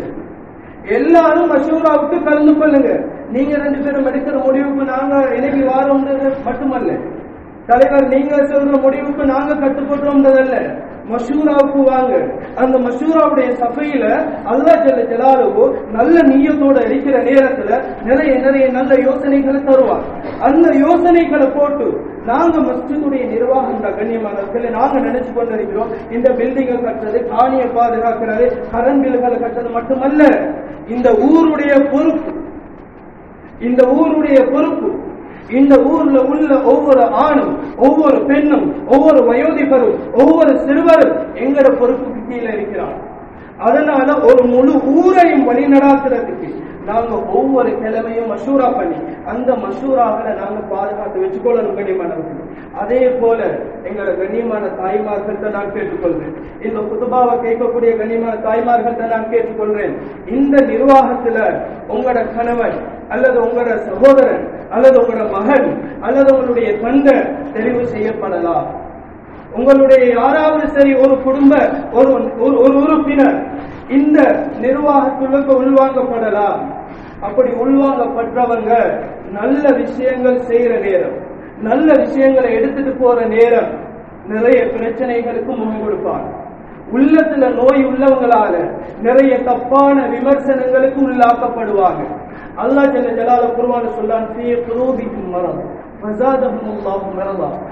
எல்லாரும் மசூராவுக்கு கலந்து கொள்ளுங்க நீங்க ரெண்டு பேரும் எடுக்கிற முடிவுக்கு நாங்க இணைவி வாரோம்ன்றது மட்டுமல்ல தலைவர் நீங்க சொல்ற முடிவுக்கு நாங்க கட்டுப்படுறோம்ன்றதல்ல மஷூராவுக்கு வாங்க அந்த மஷூராவுடைய சபையில அல்லா ஜல்ல ஜலாலுவோ நல்ல நீயத்தோட இருக்கிற நேரத்துல நிறைய நிறைய நல்ல யோசனைகளை தருவாங்க அந்த யோசனைகளை போட்டு நாங்க மஸ்ஜிதுடைய நிர்வாகம் தான் கண்ணியமானவர்களை நாங்க நினைச்சு கொண்டிருக்கிறோம் இந்த பில்டிங்கை கட்டுறது காணியை பாதுகாக்கிறது கரண்ட் பில்களை கட்டுறது மட்டுமல்ல இந்த ஊருடைய பொறுப்பு இந்த ஊருடைய பொறுப்பு இந்த ஊர்ல உள்ள ஒவ்வொரு ஆணும் ஒவ்வொரு பெண்ணும் ஒவ்வொரு வயோதிபரும் ஒவ்வொரு சிறுவரும் எங்கட பொறுப்புக்கு கீழே இருக்கிறார் அதனால ஒரு முழு ஊரையும் வழி நடாத்துறதுக்கு நாங்க ஒவ்வொரு கிழமையும் மஷூரா பண்ணி அந்த மஷூராக்களை நாங்க பாதுகாத்து வச்சுக்கொள்ளணும் கண்ணியமானவர்கள் அதே போல எங்களோட கண்ணியமான தாய்மார்கள்ட்ட நான் கேட்டுக்கொள்றேன் இந்த குதுபாவை கேட்கக்கூடிய கண்ணியமான தாய்மார்கள்ட்ட நான் கேட்டுக்கொள்றேன் இந்த நிர்வாகத்துல உங்களோட கணவன் அல்லது உங்களோட சகோதரன் அல்லது உங்களோட மகன் அல்லது உங்களுடைய தந்தை தெரிவு செய்யப்படலாம் உங்களுடைய யாராவது சரி ஒரு குடும்ப ஒரு ஒரு ஒரு உறுப்பினர் இந்த நிர்வாகத்துக்கு உள்வாங்கப்படலாம் அப்படி உள்வாங்கப்பட்டவங்க நல்ல விஷயங்கள் செய்யற நேரம் நல்ல விஷயங்களை எடுத்துட்டு போற நேரம் நிறைய பிரச்சனைகளுக்கு முகம் கொடுப்பாங்க உள்ளத்துல நோய் உள்ளவங்களால நிறைய தப்பான விமர்சனங்களுக்கு உள்ளாக்கப்படுவாங்க அல்லாஹ் ஜல்ல ஜலால குர்ஆன் சொல்லான் ஃபீ குலூபிக்கும் மரத் ஃபஸாதஹும் அல்லாஹு மரதா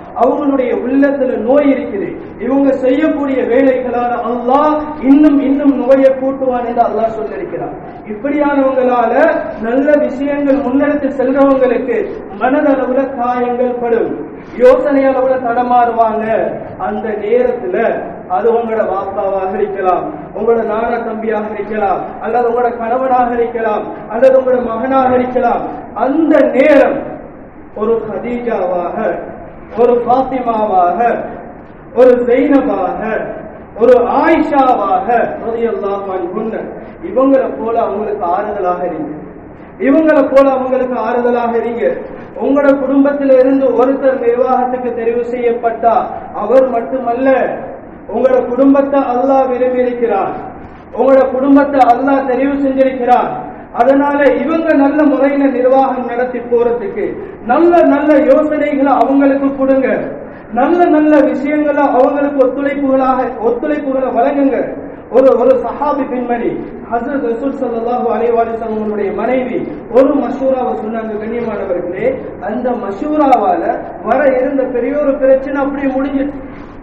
அவங்களுடைய உள்ளத்துல நோய் இருக்குது இவங்க செய்யக்கூடிய வேலைகளால அல்லாஹ் இன்னும் இன்னும் நோயை கூட்டுவான் என்று அல்லாஹ் சொல்லியிருக்கிறார் இப்படியானவங்களால நல்ல விஷயங்கள் முன்னெடுத்து செல்றவங்களுக்கு மனதளவுல காயங்கள் படும் யோசனை அளவுல தடமாறுவாங்க அந்த நேரத்துல அது உங்களோட வாப்பாவாக இருக்கலாம் உங்களோட நான தம்பியாக இருக்கலாம் அல்லது உங்களோட கணவனாக இருக்கலாம் அல்லது உங்களோட மகனாக இருக்கலாம் அந்த நேரம் ஒரு ஹதீஜாவாக ஒரு பாத்திமாவாக ஒரு ஜெய்னபாக ஒரு ஆயிஷாவாக ரலியல்லாஹு அன்ஹுன்ன இவங்களை போல அவங்களுக்கு ஆறுதலாக இருங்க இவங்களை போல அவங்களுக்கு ஆறுதலாக இருங்க உங்களோட குடும்பத்தில இருந்து ஒருத்தர் நிர்வாகத்துக்கு தெரிவு செய்யப்பட்டா அவர் மட்டுமல்ல உங்களோட குடும்பத்தை அல்லாஹ் விரும்பி இருக்கிறார் உங்களோட குடும்பத்தை அல்லாஹ் தெரிவு செஞ்சிருக்கிறார் அதனால இவங்க நல்ல முறையில நிர்வாகம் நடத்தி போறதுக்கு நல்ல நல்ல யோசனைகளை அவங்களுக்கு கொடுங்க நல்ல நல்ல விஷயங்களை அவங்களுக்கு ஒத்துழைப்புகளாக ஒத்துழைப்புகளை வழங்குங்க ஒரு ஒரு சஹாபி பெண்மணி ஹசரத் ரசூல் ஸல்லல்லாஹு அலைஹி வஸல்லம் அவர்களுடைய மனைவி ஒரு மஷூராவை சொன்னாங்க கண்ணியமானவர்களே அந்த மஷூராவால வர இருந்த பெரிய ஒரு பிரச்சனை அப்படியே முடிஞ்சிச்சு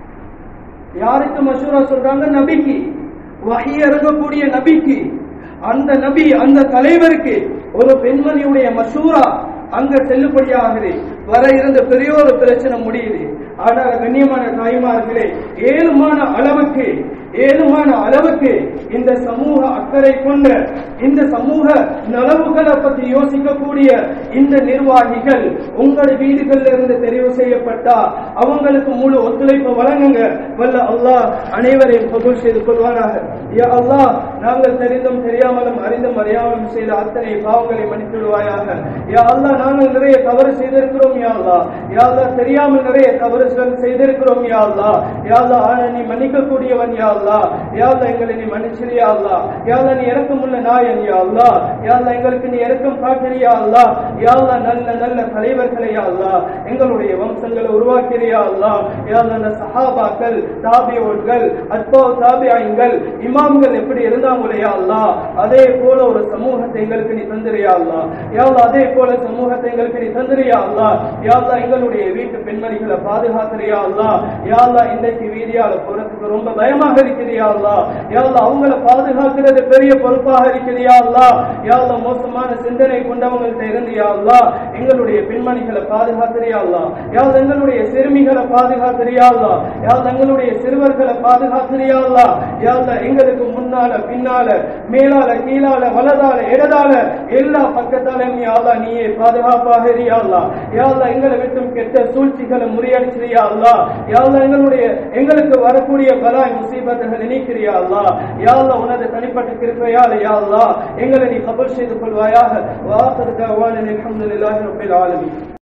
யாருக்கு மஷூரா சொல்றாங்க நபிக்கு வஹி இறங்கக்கூடிய நபிக்கு அந்த நபி அந்த தலைவருக்கு ஒரு பெண்மணியுடைய மஷூரா அங்க செல்லுபடியாகுது வர இருந்த பெரிய ஒரு பிரச்சனை முடியுது ஆனால் கண்ணியமான தாய்மார்களே ஏழுமான அளவுக்கு ஏழுமான அளவுக்கு இந்த சமூக அக்கறை கொண்ட இந்த சமூக நலவுகளை பத்தி யோசிக்கக்கூடிய இந்த நிர்வாகிகள் உங்கள் வீடுகள்ல இருந்து தெரிவு செய்யப்பட்டா அவங்களுக்கு முழு ஒத்துழைப்பு வழங்குங்க வல்ல அல்லாஹ் அனைவரையும் கபூல் செய்து கொள்வாராக யா அல்லாஹ் நாங்கள் தெரிந்தும் தெரியாமலும் அறிந்தும் அறியாமலும் செய்த அத்தனை பாவங்களை மன்னித்து விடுவாயாக யா அல்லாஹ் நாங்கள் நிறைய தவறு செய்திருக்கிறோம் யா அல்லாஹ் யா அல்லாஹ் தெரியாமல் நிறைய தவறுகள் செய்திருக்கிறோம் யா அல்லாஹ் யா அல்லாஹ் ஆனா நீ மன்னிக்க கூடியவன் யா அல்லாஹ் யா அல்லாஹ் எங்களை நீ மன்னிச்சிரு யா அல்லாஹ் யா அல்லாஹ் நீ இரக்கமுள்ள நாயன் யா அல்லாஹ் யா அல்லாஹ் எங்களுக்கு நீ இரக்கம் காட்டுறியா யா அல்லாஹ் யா அல்லாஹ் நல்ல நல்ல தலைவர்களை யா அல்லாஹ் எங்களுடைய வம்சங்களை உருவாக்கிறியா அல்லாஹ் யா அல்லாஹ் அந்த சஹாபாக்கள் தாபியோன்கள் அத்பா தாபியாய்கள் இமாம்கள் எப்படி இருந்தாங்களே யா அல்லாஹ் அதே போல ஒரு சமூகத்தை எங்களுக்கு நீ தந்திரியா அல்லாஹ் யா அல்லாஹ் அதே போல சமூகத்தை எங்களுக்கு நீ தந்திரியா அல்லாஹ் யா அல்லாஹ் எங்களுடைய வீட்டு பெண்மணிகளை பாதுகாக்கிறியா அல்லாஹ் யா அல்லாஹ் இன்றைக்கு வீதியால போறதுக்கு ரொம்ப பயமாக இருக்கிறியா அல்லாஹ் யா அல்லாஹ் அவங்கள பாதுகாக்கிறது பெரிய பொறுப்பாக இருக்கிறியா அல்லாஹ் யா அல்லாஹ் மோசமான சிந்தனை கொண்டவங்கள்ட்ட இருந்து யா அல்லாஹ் எங்களுடைய பெண்மணிகளை பாதுகாக்கிறியா அல்லாஹ் யா அல்லாஹ் எங்களுடைய சிறுமிகளை பாதுகாக்கிறியா அல்லாஹ் யா அல்லாஹ் எங்களுடைய சிறுவர்களை பாதுகாக்கிறியா அல்லாஹ் யா அல்லாஹ் எங்களுக்கு முன்னால பின்னால மேலால கீழால வலதால இடதால எல்லா பக்கத்தாலும் யா அல்லாஹ் நீயே பாதுகாப்பாக இரியா அல்லாஹ் யா அல்லாஹ் எங்களை விட்டும் கெட்ட சூழ்ச்சிகளை முறியடிச்சிரியா அல்லாஹ் யா அல்லாஹ் எங்களுடைய எங்களுக்கு வரக்கூடிய பலாய் முசீபத்துகளை நீக்கிறியா அல்லாஹ் யா அல்லாஹ் உனது தனிப்பட்ட கிருப்பையால் யா அல்லாஹ் எங்களை நீ கபல் செய்து கொள்வாயாக வாசல் தவான அல்ஹம்துலில்லாஹி ரப்பில் ஆலமீன்